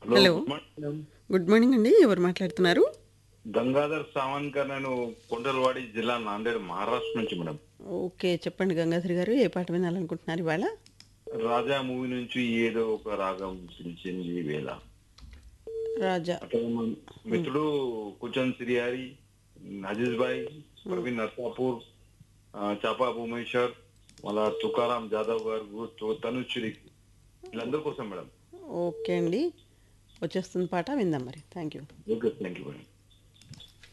Hello. Good morning madam. Good morning అండి ఎవరు మాట్లాడుతున్నారు గంగాధర్ సావంకర్ నేను కొండలవాడి జిల్లా నాందేడ్ మహారాష్ట్ర నుంచి మేడం ఓకే చెప్పండి గంగాధర్ గారు ఏ పాట వినాలనుకుంటున్నారు ఇవాళ రాజా మూవీ నుంచి ఏదో ఒక రాగం పిలిచింది వేళ రాజా అక్కడ మన మిత్రుడు కుచన్ సిరియారి అజీజ్ భాయ్ ప్రవీణ్ నర్సాపూర్ ఆ, చాపా భూమేశ్వర్ మళ్ళా తుకారాం జాదవ్ గారు తో- తనుశ్రీ వీళ్ళందరి కోసం మేడం ఓకే అండి వచ్చేస్తుంది పాట విందాం మరి thank you okay thank you madam